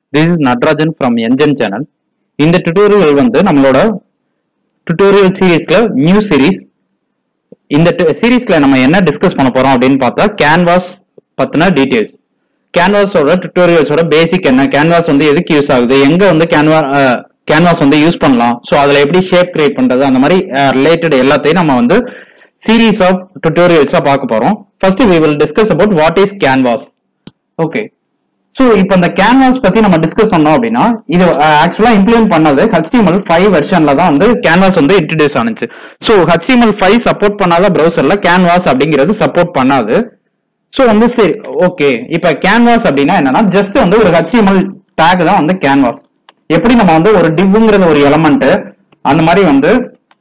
this is Natarajan from என்ஜன் channel இந்த tutorial வந்து நம்மளோட டுட்டோரியல் சீரீஸ்ல நியூ சீரீஸ் இந்த சீரீஸ்ல நம்ம என்ன டிஸ்கஸ் பண்ண போறோம் அப்படின்னு பார்த்தா கேன்வாஸ் பத்தின டீடைல்ஸ் கேன்வாஸோட டுட்டோரியல்ஸோட பேசிக் என்ன கேன்வாஸ் வந்து எதுக்கு யூஸ் ஆகுது எங்க வந்து கேன்வா கேன்வாஸ் வந்து யூஸ் பண்ணலாம் ஸோ அதுல எப்படி ஷேப் கிரியேட் பண்றது அந்த மாதிரி ரிலேட்டட் எல்லாத்தையும் நம்ம வந்து சீரீஸ் ஆஃப் டுட்டோரியல்ஸா பார்க்க போறோம் first we will discuss about what is canvas okay so இப்போ இந்த கேன்வாஸ் பத்தி நம்ம டிஸ்கஸ் பண்ணோம் அப்படின்னா இது ஆக்சுவலா இம்ப்ளிமெண்ட் பண்ணது HTML ஃபைவ் வெர்ஷன்ல தான் வந்து கேன்வாஸ் வந்து இன்ட்ரடியூஸ் ஆனிச்சு ஸோ HTML ஃபைவ் சப்போர்ட் பண்ணாத ப்ரௌசர்ல கேன்வாஸ் அப்படிங்கிறது சப்போர்ட் பண்ணாது ஸோ வந்து சரி ஓகே இப்போ கேன்வாஸ் அப்படின்னா என்னன்னா ஜஸ்ட் வந்து ஒரு HTML டேக் தான் வந்து கேன்வாஸ் எப்படி நம்ம வந்து ஒரு டிவ்ங்கிறது ஒரு எலமெண்ட் அந்த மாதிரி வந்து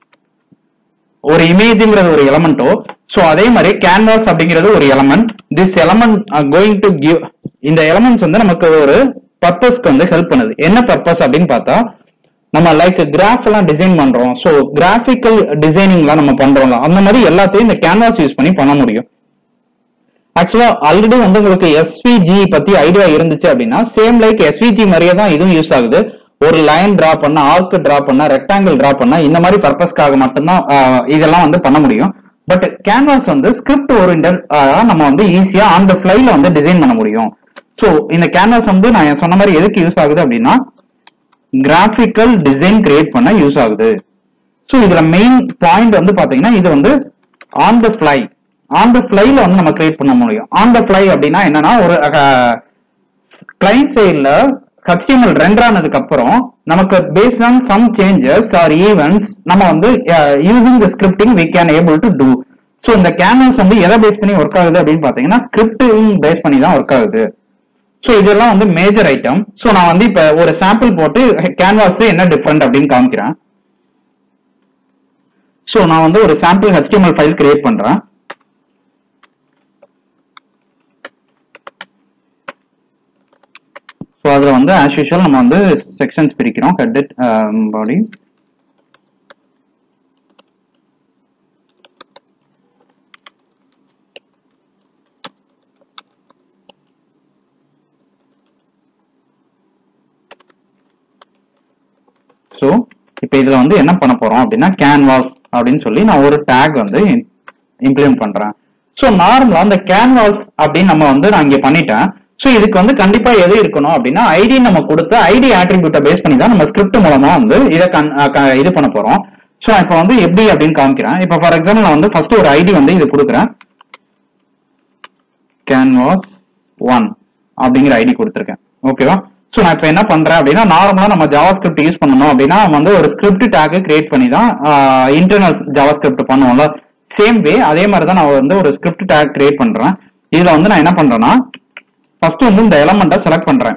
ஒரு இமேஜ்ங்கிறது ஒரு எலமெண்டோ ஸோ அதே மாதிரி கேன்வாஸ் அப்படிங்கிறது ஒரு element this element going to give இந்த எலமெண்ட்ஸ் வந்து நமக்கு ஒரு பர்பஸ்க்கு வந்து ஹெல்ப் பண்ணுது என்ன பர்பஸ் அப்படின்னு பார்த்தா நம்ம லைக் கிராஃப் எல்லாம் டிசைன் பண்றோம் ஸோ கிராஃபிக்கல் டிசைனிங்லாம் நம்ம பண்றோம்ல அந்த மாதிரி எல்லாத்தையும் இந்த கேன்வாஸ் யூஸ் பண்ணி பண்ண முடியும் ஆக்சுவலா ஆல்ரெடி வந்து உங்களுக்கு எஸ்விஜி பத்தி ஐடியா இருந்துச்சு அப்படின்னா சேம் லைக் எஸ்விஜி மாதிரியே தான் இதுவும் யூஸ் ஆகுது ஒரு லைன் டிரா பண்ணா ஆர்க் டிரா பண்ணா ரெக்டாங்கிள் டிரா பண்ணா இந்த மாதிரி பர்பஸ்க்காக மட்டும்தான் ஆஹ், இதெல்லாம் வந்து பண்ண முடியும் பட் கேன்வாஸ் வந்து ஸ்கிரிப்ட் ஓரியன்டட் நம்ம வந்து ஈஸியா ஆன் த ஃபிளைல வந்து டிசைன் பண்ண முடியும் ஸோ இந்த கேன்வாஸ் வந்து நான் சொன்ன மாதிரி எதுக்கு யூஸ் ஆகுது அப்படின்னா கிராஃபிக்கல் டிசைன் கிரியேட் பண்ண யூஸ் ஆகுது ஸோ இதுல மெயின் பாயிண்ட் வந்து பாத்தீங்கன்னா இது வந்து on the fly on the ஃபிளைல வந்து நம்ம கிரியேட் பண்ண முடியும் ஆன் த ஃபிளை அப்படின்னா என்னன்னா ஒரு கிளைண்ட் சைட்ல HTML ரெண்டர் ஆனதுக்கு அப்புறம் நமக்கு based on some changes or events நம்ம வந்து using the scripting we can able to do so இந்த கேன்வாஸ் வந்து எதை பேஸ் பண்ணி ஒர்க் ஆகுது அப்படின்னு பாத்தீங்கன்னா ஸ்கிரிப்டிங் பேஸ் பண்ணி தான் ஒர்க் ஆகுது ஸோ இதெல்லாம் வந்து மேஜர் ஐட்டம் ஸோ நான் வந்து இப்போ ஒரு சாம்பிள் போட்டு கேன்வாஸ் என்ன டிஃப்ரெண்ட் அப்படின்னு காமிக்கிறேன் ஸோ நான் வந்து ஒரு சாம்பிள் HTML ஃபைல் கிரியேட் பண்றேன் ஸோ அதில் வந்து ஆஸ் யூஷுவல் நம்ம வந்து செக்ஷன்ஸ் பிரிக்கிறோம் ஹெட் பாடி ஸோ இப்போ இதில் வந்து என்ன பண்ண போறோம் அப்படின்னா கேன்வாஸ் அப்படின்னு சொல்லி நான் ஒரு டேக் வந்து இம்ப்ளிமெண்ட் பண்றேன் ஸோ நார்மலா அந்த கேன்வாஸ் அப்படின்னு நம்ம வந்து நான் இங்க பண்ணிட்டேன் ஸோ இதுக்கு வந்து கண்டிப்பா எது இருக்கணும் அப்படின்னா ஐடி நம்ம கொடுத்த ஐடி ஆட்ரிபியூட்டை பேஸ் பண்ணி தான் நம்ம ஸ்கிரிப்ட் மூலமா வந்து இதை கன் அஹ் க- இது பண்ண போறோம் ஸோ இப்போ வந்து எப்படி அப்படின்னு காமிக்கிறேன் இப்போ ஃபார் எக்ஸாம்பிள் நான் வந்து ஃபர்ஸ்ட் ஒரு ஐடி வந்து இது கொடுக்குறேன் கேன்வாஸ் ஒன் அப்படிங்கிற ஐடி கொடுத்துருக்கேன் ஓகேவா ஸோ நான் இப்போ என்ன பண்றேன் அப்படின்னா நார்மலா நம்ம ஜாவா ஸ்கிரிப்ட் யூஸ் பண்ணணும் அப்படின்னா நம்ம வந்து ஒரு ஸ்கிரிப்ட் டேக் கிரியேட் பண்ணி தான் இன்டர்னல் ஜாவா ஸ்கிரிப்ட் பண்ணுவோம்ல சேம் வே அதே மாதிரி தான் நான் வந்து ஒரு ஸ்கிரிப்ட் டேக் கிரியேட் பண்றேன் இதுல வந்து நான் என்ன பண்றேன்னா ஃபர்ஸ்ட் வந்து இந்த எலமெண்ட்டை செலக்ட் பண்றேன்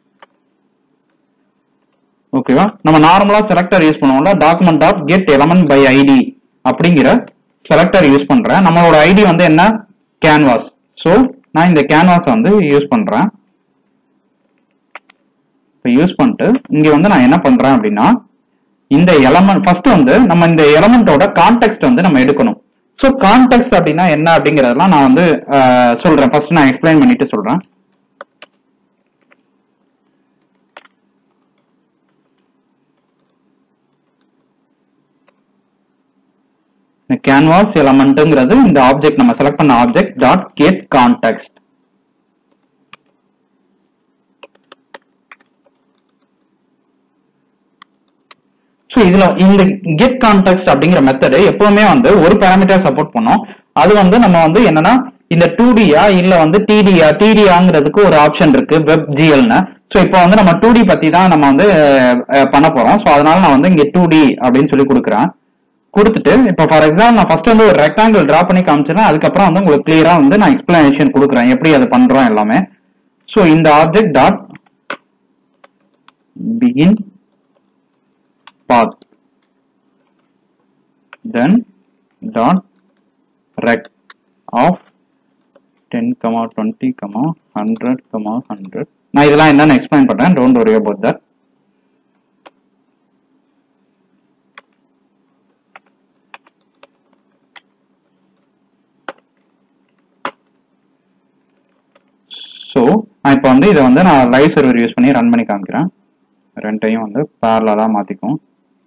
ஓகேவா நம்ம நார்மலா செலக்டர் யூஸ் பண்ணுவோம்ல document dot get element by ID அப்படிங்கிற செலக்டர் யூஸ் பண்றேன் நம்மளோட ஐடி வந்து என்ன கேன்வாஸ் ஸோ நான் இந்த கேன்வாஸ் வந்து யூஸ் பண்றேன் இப்போ யூஸ் பண்ணிட்டு இங்க வந்து நான் என்ன பண்றேன் அப்படின்னா இந்த எலமெண்ட் ஃபர்ஸ்ட் வந்து நம்ம இந்த எலமெண்டோட கான்டெக்ட் வந்து நம்ம எடுக்கணும் ஸோ கான்டெக்ட் அப்படின்னா என்ன அப்படிங்கறதெல்லாம் நான் வந்து அஹ், சொல்றேன் ஃபர்ஸ்ட் நான் எக்ஸ்பிளைன் பண்ணிட்டு சொல்றேன் இந்த கேன்வாஸ் எலமெண்ட்ங்கிறது இந்த ஆப்ஜெக்ட் நம்ம செலக்ட் பண்ண object dot get context so இதுல இந்த கெட் கான்டெக்ட் அப்படிங்கிற மெத்தடு எப்பவுமே வந்து ஒரு பேராமீட்டர் சப்போர்ட் பண்ணும் அது வந்து நம்ம வந்து என்னன்னா இந்த டூ டியா இல்ல வந்து டிடியா டிடியாங்கிறதுக்கு ஒரு ஆப்ஷன் இருக்கு வெப் ஜிஎல்னு ஸோ இப்போ வந்து நம்ம டூ டி பத்தி தான் நம்ம வந்து அஹ், அஹ், பண்ண போறோம் ஸோ அதனால நான் வந்து இங்க டூ டி அப்படின்னு சொல்லி கொடுக்குறேன் கொடுத்துட்டு இப்போ ஃபார் எக்ஸாம்பிள் நான் ஃபர்ஸ்ட் வந்து ஒரு ரெக்டாங்கிள் டிரா பண்ணி காமிச்சிருந்தேன் அதுக்கப்புறம் வந்து உங்களுக்கு கிளியரா வந்து நான் எக்ஸ்பிளனேஷன் கொடுக்குறேன் எப்படி அதை பண்றோம் எல்லாமே ஸோ இந்த object dot begin path then dot rect of 10 comma 20 comma 100 comma 100 நான் இதெல்லாம் என்னன்னு எக்ஸ்பிளைன் பண்றேன் don't worry about that so நான் இப்போ வந்து இதை வந்து நான் லைவ் சர்வர் யூஸ் பண்ணி ரன் பண்ணி காமிக்கிறேன் ரெண்டையும் வந்து பேரலாக மாற்றிக்கும்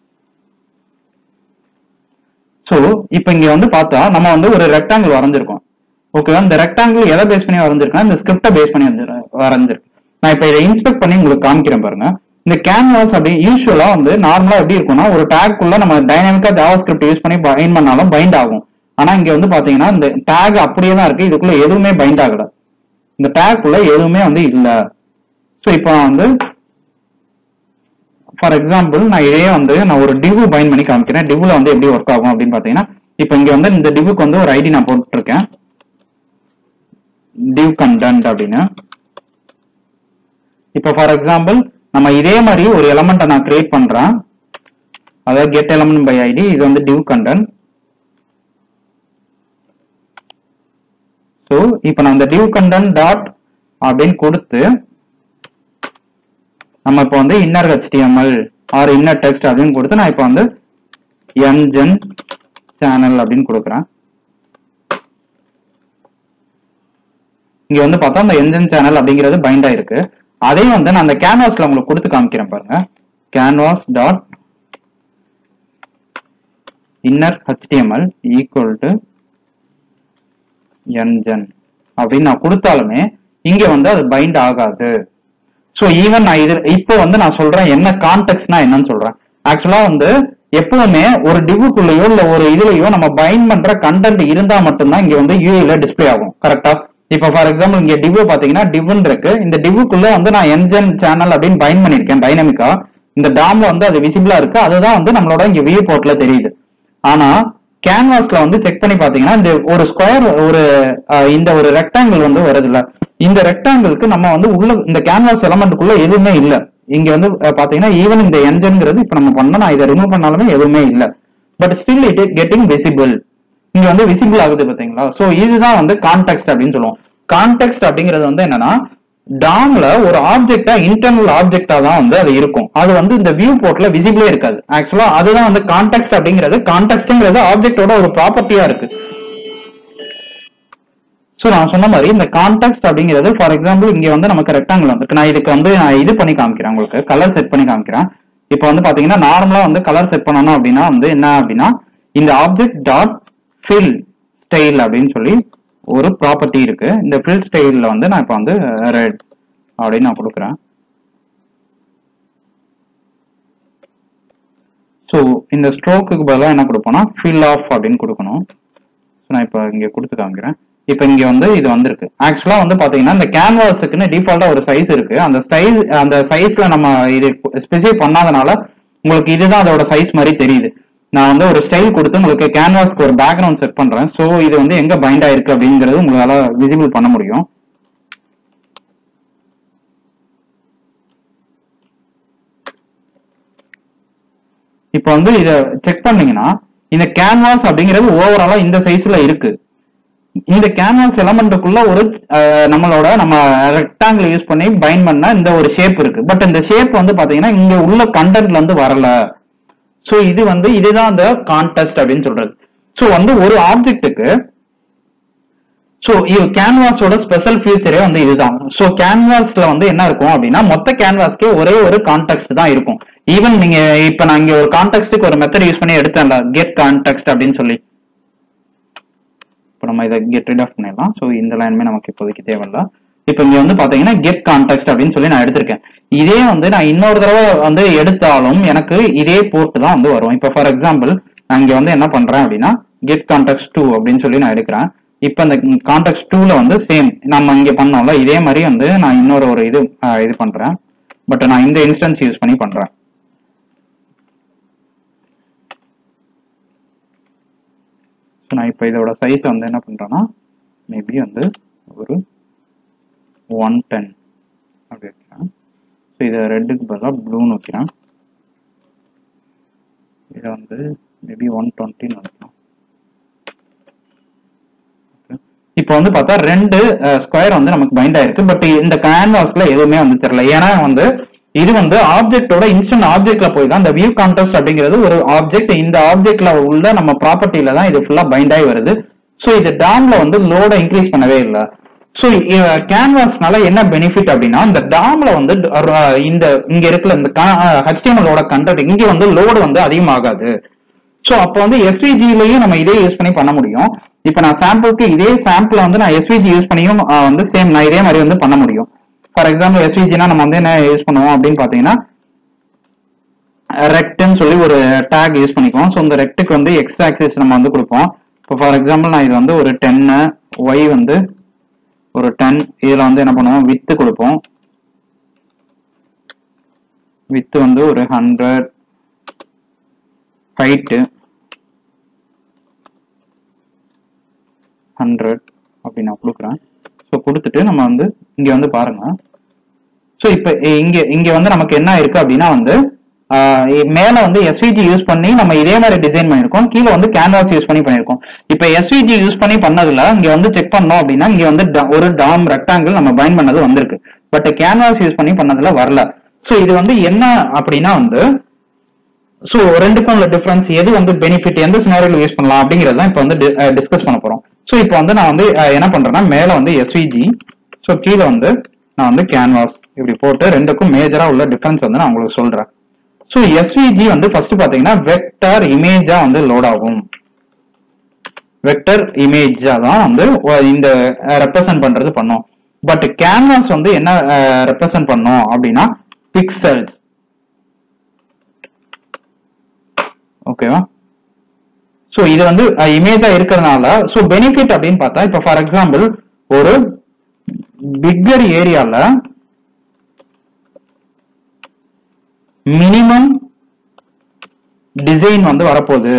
ஸோ இப்போ இங்க வந்து பார்த்தா நம்ம வந்து ஒரு ரெக்டாங்கிள் வரைஞ்சிருக்கோம் ஓகேவா இந்த ரெக்டாங்கிள் எதை பேஸ் பண்ணி வரைஞ்சிருக்கோம் இந்த ஸ்கிரிப்டை பேஸ் பண்ணி வந்து- வரைஞ்சிருக்கு நான் இப்போ இதை இன்ஸ்பெக்ட் பண்ணி உங்களுக்கு காமிக்கிறேன் பாருங்க இந்த கேன்வாஸ் அப்படி யூஸ்வலா வந்து நார்மலா எப்படி இருக்கும்னா ஒரு டேக் குள்ள நம்ம டைனாமிக்கா ஜாவா ஸ்கிரிப்ட் யூஸ் பண்ணி பைண்ட் பண்ணாலும் பைண்ட் ஆகும் ஆனா இங்க வந்து பாத்தீங்கன்னா இந்த டேக் அப்படியே தான் இருக்கு இதுக்குள்ள எதுவுமே பைண்ட் ஆகல இந்த டேக் குள்ள எதுவுமே வந்து இல்ல ஸோ இப்போ நான் வந்து ஃபார் எக்ஸாம்பிள் நான் இதே வந்து நான் ஒரு டிவ் பைண்ட் பண்ணி காமிக்கிறேன் டிவ்ல வந்து எப்படி ஒர்க் ஆகும் அப்படின்னு பாத்தீங்கன்னா இப்போ இங்க வந்து இந்த டிவுக்கு வந்து ஒரு ஐடி நான் போட்டுருக்கேன் div content அப்படின்னு இப்போ ஃபார் எக்ஸாம்பிள் நம்ம இதே மாதிரி ஒரு எலமெண்ட்டை நான் கிரியேட் பண்றேன் அதாவது கெட் எலமெண்ட் பை ஐடி இது வந்து div content ஸோ இப்போ நான் இந்த div content டாட் அப்படின்னு கொடுத்து நம்ம இப்போ வந்து inner HTML or inner text அப்படின்னு கொடுத்து நான் இப்போ வந்து என்ஜென் சேனல் அப்படின்னு கொடுக்குறேன் இங்க வந்து பார்த்தா அந்த என்ஜின் சேனல் அப்படிங்கிறது பைண்ட் ஆயிருக்கு அதையும் வந்து நான் அந்த கேன்வாஸ்ல உங்களுக்கு கொடுத்து காமிக்கிறேன் பாருங்க canvas dot inner HTML equal to என்ஜன் அப்படின்னு நான் கொடுத்தாலுமே இங்க வந்து அது பைண்ட் ஆகாது ஸோ ஈவன் நான் இது இப்போ வந்து நான் சொல்றேன் என்ன கான்டெக்ட்னா என்னன்னு சொல்றேன் ஆக்சுவலா வந்து எப்பவுமே ஒரு டிவுக்குள்ளேயோ இல்ல ஒரு இதுலயோ நம்ம பைண்ட் பண்ற கண்டென்ட் இருந்தா மட்டும்தான் இங்க வந்து யூஐல டிஸ்ப்ளே ஆகும் கரெக்டா இப்போ ஃபார் எக்ஸாம்பிள் இங்க டிவ் பாத்தீங்கன்னா டிவ்னு இருக்கு இந்த டிவுக்குள்ள வந்து நான் என்ஜன் சேனல் அப்படின்னு பைண்ட் பண்ணிருக்கேன் டைனமிக்கா இந்த டாம்ல வந்து அது விசிபிளா இருக்கு அதுதான் வந்து நம்மளோட இங்க வியூ போர்ட்ல தெரியுது ஆனா கேன்வாஸ்ல வந்து செக் பண்ணி பாத்தீங்கன்னா இந்த ஒரு ஸ்கொயர் ஒரு அஹ், இந்த ஒரு ரெக்டாங்கிள் வந்து வருதுல்ல இந்த ரெக்டாங்கிளுக்கு நம்ம வந்து உள்ள இந்த கேன்வாஸ் எலமெண்ட்டுக்குள்ள எதுவுமே இல்ல இங்க வந்து அஹ், பாத்தீங்கன்னா ஈவன் இந்த என்ஜின்ங்கிறது இப்ப நம்ம பண்ண நான் இதை ரிமூவ் பண்ணாலுமே எதுவுமே இல்ல but still it is getting visible இங்க வந்து விசிபிள் ஆகுது பாத்தீங்களா சோ இதுதான் வந்து கான்டெக்ட் அப்படின்னு சொல்லுவோம் கான்டெக்ட் அப்படிங்கிறது வந்து என்னன்னா டாம்ல ஒரு ஆப்ஜெக்டா இன்டர்னல் ஆப்ஜெக்டா தான் வந்து அது இருக்கும் அது வந்து இந்த வியூ போர்ட்ல விசிபிளே இருக்காது ஆக்சுவலா அதுதான் வந்து கான்டெக்ட் அப்படிங்கிறது கான்டெக்ட்ங்கிறது ஆப்ஜெக்டோட ஒரு ப்ராப்பர்ட்டியா இருக்கு சோ நான் சொன்ன மாதிரி இந்த கான்டெக்ட் அப்படிங்கிறது ஃபார் எக்ஸாம்பிள் இங்க வந்து நமக்கு ரெக்டாங்கிள் வந்துருக்கு நான் இதுக்கு வந்து நான் இது பண்ணி காமிக்கிறேன் உங்களுக்கு கலர் செட் பண்ணி காமிக்கிறேன் இப்போ வந்து பாத்தீங்கன்னா நார்மலா வந்து கலர் செட் பண்ணணும் அப்படின்னா வந்து என்ன அப்படின்னா இந்த ஆப்ஜெக்ட் டாட் ஃபில் ஸ்டைல் அப்படின்னு சொல்லி ஒரு ப்ராப்பர்ட்டி இருக்கு இந்த ஃபில் ஸ்டைல்ல வந்து நான் இப்போ வந்து ரெட் அப்படின்னு நான் கொடுக்குறேன் ஸோ இந்த ஸ்ட்ரோக்குக்கு பதிலாக என்ன கொடுப்போம்னா ஃபில் ஆஃப் அப்படின்னு கொடுக்கணும் ஸோ நான் இப்போ இங்கே கொடுத்து காமிக்கிறேன் இப்போ இங்கே வந்து இது வந்திருக்கு ஆக்சுவலாக வந்து பார்த்தீங்கன்னா இந்த கேன்வாஸுக்குன்னு டிஃபால்ட்டாக ஒரு சைஸ் இருக்கு அந்த சைஸ் அந்த சைஸ்ல நம்ம இது ஸ்பெசிஃபை பண்ணாதனால உங்களுக்கு இதுதான் அதோட சைஸ் மாதிரி தெரியுது நான் வந்து ஒரு ஸ்டைல் கொடுத்து உங்களுக்கு கேன்வாஸ்க்கு ஒரு பேக்ரவுண்ட் செட் பண்றேன் ஸோ இது வந்து எங்க பைண்ட் ஆயிருக்கு அப்படிங்கிறது உங்களால விசிபிள் பண்ண முடியும் இப்போ வந்து இத செக் பண்ணீங்கன்னா இந்த கேன்வாஸ் அப்படிங்கிறது ஓவராலா இந்த சைஸ்ல இருக்கு இந்த கேன்வாஸ் எலமெண்ட்டுக்குள்ள ஒரு அஹ், நம்மளோட நம்ம ரெக்டாங்கிள் யூஸ் பண்ணி பைண்ட் பண்ண இந்த ஒரு ஷேப் இருக்கு பட் இந்த ஷேப் வந்து பாத்தீங்கன்னா இங்க உள்ள கண்டென்ட்ல இருந்து வரல சோ இது வந்து இதுதான் அந்த கான்டெஸ்ட் அப்படின்னு சொல்றது சோ வந்து ஒரு ஆப்ஜெக்ட்டுக்கு சோ இது கேன்வாஸோட ஸ்பெஷல் ஃபியூச்சரே வந்து இதுதான் சோ கேன்வாஸ்ல வந்து என்ன இருக்கும் அப்படின்னா மொத்த கேன்வாஸ்க்கு ஒரே ஒரு கான்டெக்ட் தான் இருக்கும் ஈவன் நீங்க இப்ப நான் இங்க ஒரு கான்டெக்ட்டுக்கு ஒரு மெத்தட் யூஸ் பண்ணி எடுத்தேன்ல கெட் கான்டெக்ட் அப்படின்னு சொல்லி இப்போ நம்ம இதை கெட் ரிட் ஆஃப் பண்ணிடலாம் ஸோ இந்த லைனுமே நமக்கு இப்போதைக்கு தேவையில்ல இப்போ இங்க வந்து பாத்தீங்கன்னா கெட் கான்டெக்ட் அப்படின்னு சொல்லி நான் எடுத்திருக்கேன் இதே வந்து நான் இன்னொரு தடவை வந்து எடுத்தாலும் எனக்கு இதே போர்ட் தான் வந்து வரும் இப்போ ஃபார் எக்ஸாம்பிள் நான் இங்க வந்து என்ன பண்றேன் அப்படின்னா கெட் கான்டெக்ட் டூ அப்படின்னு சொல்லி நான் எடுக்கிறேன் இப்போ இந்த கான்டெக்ட் டூல வந்து சேம் நம்ம இங்க பண்ணோம்ல இதே மாதிரி வந்து நான் இன்னொரு ஒரு இது ஆஹ், இது பண்றேன் பட் நான் இந்த இன்ஸ்டன்ஸ் யூஸ் பண்ணி பண்றேன் ஸோ நான் இப்போ இதோட சைஸ் வந்து என்ன பண்றேன்னா மேபி வந்து ஒரு ஒன் டென் அப்படி வைக்கிறேன் ஸோ இதை ரெட்டுக்கு பதிலாக ப்ளூன்னு வைக்கிறேன் இதை வந்து மேபி ஒன் டுவெண்ட்டின்னு வைக்கலாம் இப்போ வந்து பார்த்தா ரெண்டு ஸ்கொயர் வந்து நமக்கு பைண்ட் ஆயிருக்கு பட் இந்த கேன்வாஸ்ல எதுவுமே வந்து தெரியல ஏன்னா வந்து இது வந்து ஆப்ஜெக்டோட இன்ஸ்டன்ட் ஆப்ஜெக்ட்ல போய் தான் இந்த வியூ கான்டெஸ்ட் அப்படிங்கிறது ஒரு ஆப்ஜெக்ட் இந்த ஆப்ஜெக்ட்ல உள்ள நம்ம ப்ராப்பர்ட்டில தான் இது ஃபுல்லா பைண்ட் ஆகி வருது ஸோ இது டாம்ல வந்து லோட இன்க்ரீஸ் பண்ணவே இல்லை ஸோ கேன்வாஸ்னால என்ன பெனிஃபிட் அப்படின்னா இந்த டாம்ல வந்து அஹ், இந்த இங்க இருக்கிற இந்த ஹெச்டிஎம்எலோட கண்டென்ட் இங்க வந்து லோடு வந்து அதிகமாகாது ஸோ அப்போ வந்து எஸ்விஜிலையும் நம்ம இதே யூஸ் பண்ணி பண்ண முடியும் இப்போ நான் சாம்பிளுக்கு இதே சாம்பிள் வந்து நான் எஸ்விஜி யூஸ் பண்ணியும் அஹ், வந்து சேம் நான் இதே மாதிரி வந்து பண்ண முடியும் ஃபார் எக்ஸாம்பிள் எஸ்விஜினா நம்ம வந்து என்ன யூஸ் பண்ணுவோம் அப்படின்னு பார்த்தீங்கன்னா ரெக்ட்னு சொல்லி ஒரு டேக் யூஸ் பண்ணிக்குவோம் ஸோ இந்த ரெக்டுக்கு வந்து எக்ஸ் ஆக்சிஸ் நம்ம வந்து கொடுப்போம் இப்போ ஃபார் எக்ஸாம்பிள் நான் இது வந்து ஒரு டென்னு ஒய் வந்து ஒரு டென் இதில் வந்து என்ன பண்ணுவோம் வித்து கொடுப்போம் வித்து வந்து ஒரு ஹண்ட்ரட் ஹைட்டு ஹண்ட்ரட் அப்படி நான் கொடுக்குறேன் ஸோ கொடுத்துட்டு நம்ம வந்து இங்கே வந்து பாருங்க ஸோ இப்போ இங்க இங்க வந்து நமக்கு என்ன இருக்கு அப்படின்னா வந்து ஆஹ் மேல வந்து எஸ்விஜி யூஸ் பண்ணி நம்ம இதே மாதிரி டிசைன் பண்ணியிருக்கோம் கீழே வந்து கேன்வாஸ் யூஸ் பண்ணி பண்ணியிருக்கோம் இப்போ எஸ்விஜி யூஸ் பண்ணி பண்ணதுல இங்க வந்து செக் பண்ணோம் அப்படின்னா இங்க வந்து da- ஒரு டாம் ரெக்டாங்கிள் நம்ம பைண்ட் பண்ணது வந்திருக்கு பட் கேன்வாஸ் யூஸ் பண்ணி பண்ணதுல வரல ஸோ இது வந்து என்ன அப்படின்னா வந்து ஸோ ரெண்டுக்கும் உள்ள டிஃபரன்ஸ் எது வந்து பெனிஃபிட் எந்த சினாரியில் யூஸ் பண்ணலாம் அப்படிங்கிறது தான் இப்போ வந்து டிஸ்கஸ் பண்ண போறோம் ஸோ இப்போ வந்து நான் வந்து அஹ், என்ன பண்றேன்னா மேல வந்து எஸ்விஜி ஸோ கீழே வந்து நான் வந்து கேன்வாஸ் இப்படி போட்டு ரெண்டுக்கும் மேஜரா உள்ள டிஃபரன்ஸ் வந்து நான் உங்களுக்கு சொல்றேன் ஸோ எஸ்விஜி வந்து ஃபர்ஸ்ட் பாத்தீங்கன்னா வெக்டர் இமேஜா வந்து லோட் ஆகும் வெக்டர் இமேஜா தான் வந்து ஒ- இந்த ரெப்ரசன்ட் பண்றது பண்ணும் பட் கேன்வாஸ் வந்து என்ன ரெப்ரசன்ட் பண்ணும் அப்படின்னா பிக்சல்ஸ் ஓகேவா ஸோ இது வந்து இமேஜா இருக்கிறதுனால ஸோ பெனிஃபிட் அப்படின்னு பார்த்தா இப்போ ஃபார் எக்ஸாம்பிள் ஒரு பிக்கர் ஏரியால மினிமம் டிசைன் வந்து வரப்போகுது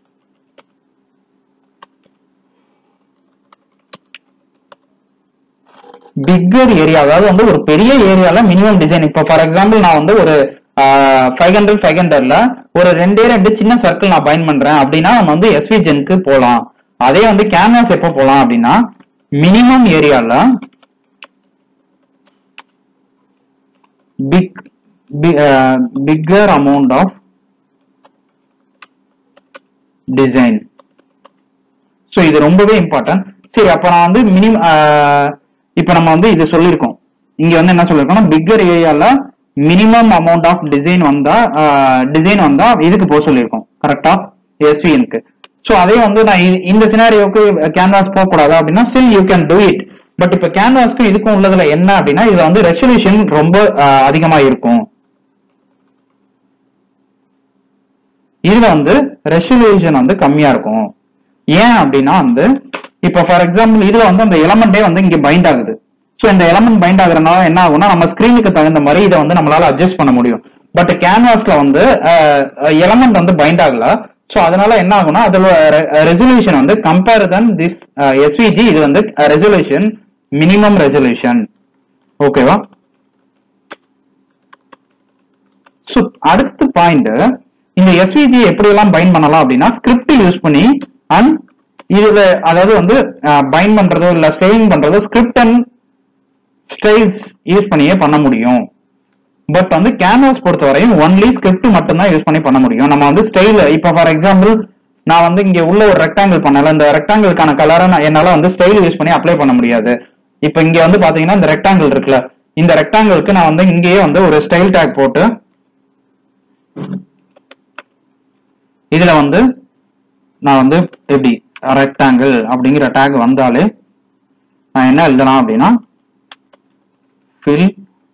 பிக்கர் ஏரியா அதாவது வந்து ஒரு பெரிய ஏரியால மினிமம் டிசைன் இப்போ ஃபார் எக்ஸாம்பிள் நான் வந்து ஒரு ஃபைவ் ஹண்ட்ரட் ஃபைவ் ஹண்ட்ரட்ல ஒரு ரெண்டே ரெண்டு சின்ன சர்க்கிள் நான் பைண்ட் பண்றேன் அப்படின்னா நம்ம வந்து எஸ்விஜனுக்கு போகலாம் அதே வந்து கேன்வாஸ் எப்போ போகலாம் அப்படின்னா மினிமம் ஏரியால big bigger amount of design so இது ரொம்பவே இம்பார்ட்டன்ட் சரி அப்போ நான் வந்து மினிமம் இப்போ நம்ம வந்து இது சொல்லியிருக்கோம் இங்க வந்து என்ன சொல்லியிருக்கோம்னா பிக்கர் ஏரியால மினிமம் அமௌண்ட் ஆஃப் டிசைன் வந்தா டிசைன் வந்தா இதுக்கு போக சொல்லியிருக்கோம் கரெக்டா எஸ்விஎனுக்கு ஸோ அதே வந்து நான் இ- இந்த சினாரியோக்கு கேன்வாஸ் போகக்கூடாது அப்படின்னா still you can do it but இப்போ கேன்வாஸ்க்கும் இதுக்கும் உள்ளதுல என்ன அப்படின்னா இதுல வந்து ரெசல்யூஷன் ரொம்ப ஆஹ், அதிகமா இருக்கும் இதுல வந்து ரெசல்யூஷன் வந்து கம்மியா இருக்கும் ஏன் அப்படின்னா வந்து இப்போ ஃபார் எக்ஸாம்பிள் இதுல வந்து அந்த எலமெண்டே வந்து இங்க பைண்ட் ஆகுது ஸோ இந்த எலமெண்ட் பைண்ட் ஆகுறதுனால என்ன ஆகும்னா நம்ம ஸ்கிரீனுக்கு தகுந்த மாதிரி இதை வந்து நம்மளால அட்ஜஸ்ட் பண்ண முடியும் பட் கேன்வாஸ்ல வந்து எலமெண்ட் வந்து பைண்ட் ஆகல ஸோ அதனால என்ன ஆகும்னா அதோட ரெசல்யூஷன் வந்து கம்பேர் தன் திஸ் எஸ்விஜி இது வந்து ரெசல்யூஷன் மினிமம் ரெசல்யூஷன் ஓகேவா ஸோ அடுத்த பாயிண்ட் இந்த எஸ்விஜி எப்படி எல்லாம் பைண்ட் பண்ணலாம் அப்படின்னா ஸ்கிரிப்ட் யூஸ் பண்ணி அண்ட் இதுல அதாவது வந்து பைண்ட் பண்றதோ இல்ல ஸ்டைலிங் பண்றதோ ஸ்கிரிப்ட் அண்ட் ஸ்டைல்ஸ் யூஸ் பண்ணியே பண்ண முடியும் பட் வந்து கேன்வாஸ் பொறுத்தவரையும் ஒன்லி ஸ்கிரிப்ட் மட்டும்தான் யூஸ் பண்ணி பண்ண முடியும் நம்ம வந்து ஸ்டைல் இப்போ ஃபார் எக்ஸாம்பிள் நான் வந்து இங்க உள்ள ஒரு ரெக்டாங்கிள் பண்ணல இந்த ரெக்டாங்கிள்கான கலரை நான் என்னால வந்து ஸ்டைல் யூஸ் பண்ணி அப்ளை பண்ண முடியாது இப்போ இங்க வந்து பாத்தீங்கன்னா இந்த ரெக்டாங்கிள் இருக்குல்ல இந்த ரெக்டாங்கிளுக்கு நான் வந்து இங்கேயே வந்து ஒரு ஸ்டைல் டேக் போட்டு இதுல வந்து நான் வந்து எப்படி ரெக்டாங்கிள் அப்படிங்கிற டேக் வந்தாலே நான் என்ன எழுதலாம் அப்படின்னா ஃபில்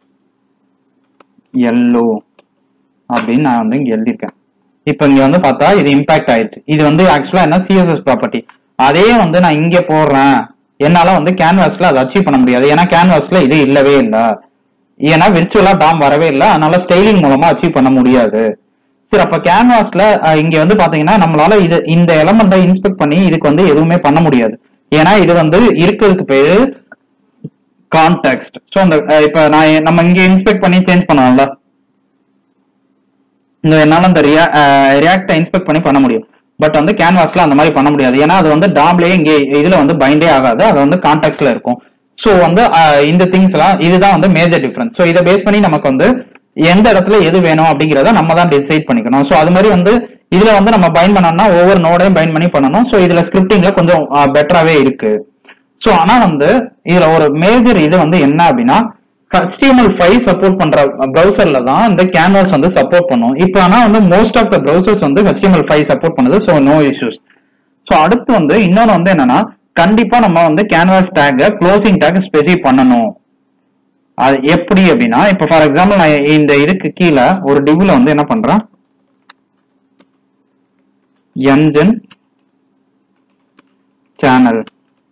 எல்லோ அப்படின்னு நான் வந்து இங்க எழுதியிருக்கேன் இப்போ இங்க வந்து பார்த்தா இது இம்பாக்ட் ஆயிடுச்சு இது வந்து ஆக்சுவலா என்ன சிஎஸ்எஸ் ப்ராப்பர்ட்டி அதே வந்து நான் இங்க போடுறேன் என்னால வந்து கேன்வாஸ்ல அதை அச்சீவ் பண்ண முடியாது ஏன்னா கேன்வாஸ்ல இது இல்லவே இல்லை ஏன்னா விர்ச்சுவலா டாம் வரவே இல்லை அதனால ஸ்டைலிங் மூலமா அச்சீவ் பண்ண முடியாது சரி அப்ப கேன்வாஸ்ல இங்க வந்து பாத்தீங்கன்னா நம்மளால இது இந்த எலமெண்ட்டை இன்ஸ்பெக்ட் பண்ணி இதுக்கு வந்து எதுவுமே பண்ண முடியாது ஏன்னா இது வந்து இருக்கிறதுக்கு பேரு கான்டெக்ஸ்ட் ஸோ அந்த அஹ், இப்ப நான் எ- நம்ம இங்க இன்ஸ்பெக்ட் பண்ணி சேஞ்ச் பண்ணலாம்ல இங்க என்னால அந்த ரியாக்டை இன்ஸ்பெக்ட் பண்ணி பண்ண முடியும் பட் வந்து கேன்வாஸ்ல அந்த மாதிரி பண்ண முடியாது ஏன்னா அது வந்து டாம்லயே இங்கே இதுல வந்து பைண்டே ஆகாது அது வந்து கான்டாக்ட்ல இருக்கும் ஸோ வந்து அஹ், இந்த திங்ஸ் எல்லாம் இதுதான் வந்து மேஜர் டிஃபரன்ஸ் ஸோ இதை பேஸ் பண்ணி நமக்கு வந்து எந்த இடத்துல எது வேணும் அப்படிங்கறத நம்ம தான் டிசைட் பண்ணிக்கணும் ஸோ அது மாதிரி வந்து இதுல வந்து நம்ம பைண்ட் பண்ணோம்னா ஒவ்வொரு நோடையும் பைண்ட் பண்ணி பண்ணணும் ஸோ இதுல ஸ்கிரிப்டிங்ல கொஞ்சம் பெட்டராகவே இருக்கு ஸோ ஆனா வந்து இதுல ஒரு மேஜர் இது வந்து என்ன அப்படின்னா HTML5 சப்போர்ட் பண்ற ப்ரௌசர்ல தான் இந்த கேன்வாஸ் வந்து சப்போர்ட் பண்ணும் இப்போ ஆனா வந்து மோஸ்ட் ஆஃப் த ப்ரௌசர்ஸ் வந்து HTML5 சப்போர்ட் பண்ணுது ஸோ நோ இஷ்யூஸ் ஸோ அடுத்து வந்து இன்னொன்று வந்து என்னன்னா கண்டிப்பா நம்ம வந்து canvas tag closing tag specify பண்ணணும் அது எப்படி அப்படின்னா இப்போ ஃபார் எக்ஸாம்பிள் நான் இந்த இதுக்கு கீழே ஒரு டிவ்ல வந்து என்ன பண்றேன் என்ஜின் சேனல்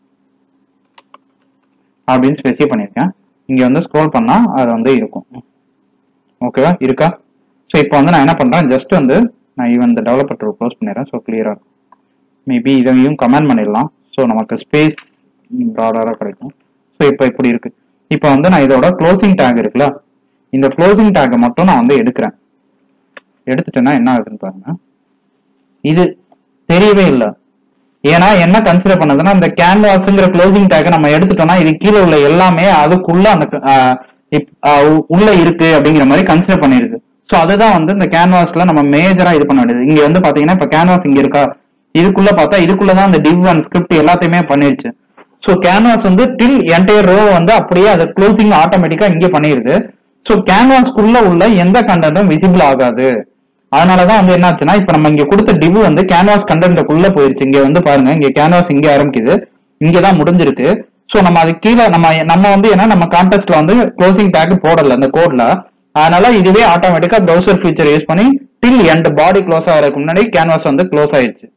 அப்படின்னு ஸ்பெசிஃபை பண்ணியிருக்கேன் இங்க வந்து ஸ்க்ரோல் பண்ணா அது வந்து இருக்கும் ஓகேவா இருக்கா ஸோ இப்போ வந்து நான் என்ன பண்றேன் ஜஸ்ட் வந்து நான் ஈவன் இந்த டெவலப்பர் க்ளோஸ் பண்ணிடுறேன் ஸோ கிளியரா இருக்கும் மேபி இதையும் கமெண்ட் பண்ணிடலாம் ஸோ நமக்கு ஸ்பேஸ் ப்ராடராக கிடைக்கும் ஸோ இப்போ இப்படி இருக்கு இப்போ வந்து நான் இதோட க்ளோசிங் டேக் இருக்குல்ல இந்த க்ளோசிங் டேக்கை மட்டும் நான் வந்து எடுக்கிறேன் எடுத்துட்டேன்னா என்ன ஆகுதுன்னு பாருங்க இது தெரியவே இல்லை ஏன்னா என்ன கன்சிடர் பண்ணதுன்னா இந்த கேன்வாஸ்ங்கிற க்ளோசிங் டேக்கை நம்ம எடுத்துட்டோம்னா இது கீழே உள்ள எல்லாமே அதுக்குள்ள அந்த ஆஹ், இப்- ஆஹ், உ- உள்ள இருக்கு அப்படிங்கிற மாதிரி கன்சிடர் பண்ணிருக்கு ஸோ அதுதான் வந்து இந்த கேன்வாஸ்ல நம்ம மேஜரா இது பண்ண வேண்டியது இங்க வந்து பாத்தீங்கன்னா இப்ப கேன்வாஸ் இங்க இருக்கா இதுக்குள்ள பார்த்தா இதுக்குள்ளதான் அந்த டிவ் அண்ட் ஸ்கிரிப்ட் எல்லாத்தையுமே பண்ணிருச்சு ஸோ கேன்வாஸ் வந்து டில் என்டையர் ரோ வந்து அப்படியே அது க்ளோசிங் ஆட்டோமேட்டிக்கா இங்கே பண்ணிருது ஸோ கேன்வாஸ்க்குள்ள உள்ள எந்த கண்டென்ட்டும் விசிபிள் ஆகாது அதனாலதான் வந்து என்னாச்சுன்னா இப்ப நம்ம இங்க கொடுத்த டிவ் வந்து கேன்வாஸ் கண்டென்ட்டுக்குள்ள போயிருச்சு இங்க வந்து பாருங்க இங்க கேன்வாஸ் இங்க ஆரம்பிக்குது இங்கதான் முடிஞ்சிருக்கு ஸோ நம்ம அது கீழே நம்ம நம்ம வந்து ஏன்னா நம்ம கான்டெஸ்ட்ல வந்து க்ளோசிங் டேக் போடல இந்த கோட்ல அதனால இதுவே ஆட்டோமேட்டிக்கா ப்ரௌசர் ஃபீச்சர் யூஸ் பண்ணி டில் எண்ட் பாடி க்ளோஸ் ஆகிறதுக்கு முன்னாடி கேன்வாஸ் வந்து க்ளோஸ் ஆயிடுச்சு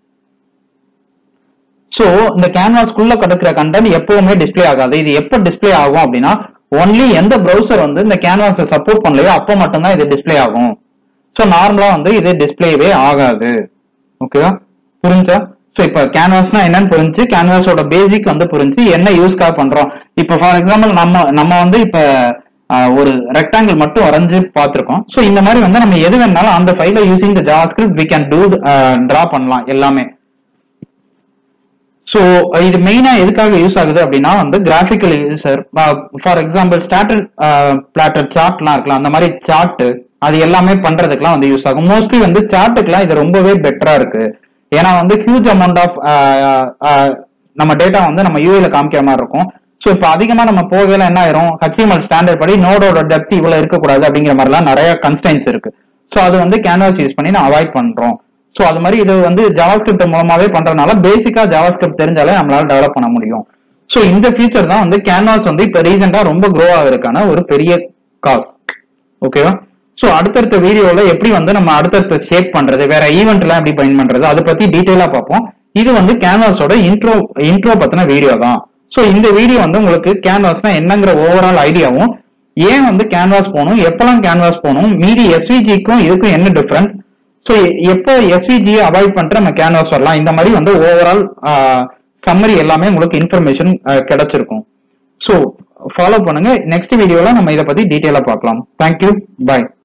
சோ இந்த கேன்வாஸ்க்குள்ள கிடக்கிற கண்டென்ட் எப்பவுமே டிஸ்ப்ளே ஆகாது இது எப்போ டிஸ்ப்ளே ஆகும் அப்படின்னா ஒன்லி எந்த ப்ரௌசர் வந்து இந்த கேன்வாஸை சப்போர்ட் பண்ணலையோ அப்போ மட்டும்தான் இது டிஸ்ப்ளே ஆகும் ஸோ நார்மலா வந்து இது டிஸ்ப்ளேவே ஆகாது ஓகேவா புரிஞ்சா ஸோ இப்போ கேன்வாஸ்னா என்னன்னு புரிஞ்சு கேன்வாஸோட பேசிக் வந்து புரிஞ்சு என்ன யூஸ்க்காக பண்றோம் இப்போ ஃபார் எக்ஸாம்பிள் நம்ம நம்ம வந்து இப்போ ஆஹ், ஒரு ரெக்டாங்கிள் மட்டும் வரைஞ்சு பார்த்துருக்கோம் ஸோ இந்த மாதிரி வந்து நம்ம எது வேணாலும் அந்த ஃபைலை using the JavaScript we can do draw பண்ணலாம் எல்லாமே ஸோ இது மெயினா எதுக்காக யூஸ் ஆகுது அப்படின்னா வந்து கிராஃபிக்கல் யூசர் ஃபார் எக்ஸாம்பிள் ஸ்டாட்டர் பிளாட்டர் சார்ட்லாம் இருக்கலாம் அந்த மாதிரி சார்ட் அது எல்லாமே பண்றதுக்குலாம் வந்து யூஸ் ஆகும் மோஸ்ட்லி வந்து சார்ட்டுக்குலாம் இது ரொம்பவே பெட்டரா இருக்கு ஏன்னா வந்து ஹியூஜ் அமௌண்ட் ஆஃப் நம்ம டேட்டா வந்து நம்ம யூஏல காமிக்கிற மாதிரி இருக்கும் ஸோ இப்போ அதிகமா நம்ம போகையில என்ன ஆயிரும் HTML ஸ்டாண்டர்ட் படி நோடோட டெப்த் இவ்வளவு இருக்கக்கூடாது அப்படிங்கிற மாதிரிலாம் நிறைய கன்ஸ்டைன்ஸ் இருக்கு ஸோ அது வந்து கேன்வாஸ் யூஸ் பண்ணி நான் அவாய்ட் பண்றோம் ஸோ அது மாதிரி இது வந்து ஜாவாஸ்கிரிப்ட் மூலமாவே பண்றதுனால பேசிக்கா ஜாவாஸ்கிரிப்ட் தெரிஞ்சாலே நம்மளால டெவலப் பண்ண முடியும் ஸோ இந்த ஃபீச்சர் தான் வந்து கேன்வாஸ் வந்து இப்போ ரீசெண்டா ரொம்ப க்ரோ ஆகுறதுக்கான ஒரு பெரிய காஸ் ஓகேவா ஸோ அடுத்தடுத்த வீடியோல எப்படி வந்து நம்ம அடுத்தடுத்த ஷேப் பண்றது வேற ஈவெண்ட்லாம் எப்படி பயன் பண்றது அதை பத்தி டீட்டெயிலா பார்ப்போம் இது வந்து கேன்வாஸோட இன்ட்ரோ இன்ட்ரோ பத்தின வீடியோ தான் ஸோ இந்த வீடியோ வந்து உங்களுக்கு கேன்வாஸ்னா என்னங்கிற ஓவரால் ஐடியாவும் ஏன் வந்து கேன்வாஸ் போகணும் எப்பெல்லாம் கேன்வாஸ் போகணும் மீதி எஸ்விஜிக்கும் இதுக்கும் என்ன டிஃபரன்ஸ் ஸோ எப்போ எஸ்விஜி அவாய்ட் பண்ணிட்டு நம்ம கேன்வாஸ் வரலாம் இந்த மாதிரி வந்து ஓவரால் சம்மரி எல்லாமே உங்களுக்கு இன்ஃபர்மேஷன் கிடைச்சிருக்கும் ஸோ ஃபாலோ பண்ணுங்க நெக்ஸ்ட் வீடியோல நம்ம இதை பத்தி டீட்டெயிலா பார்க்கலாம் தேங்க்யூ பாய்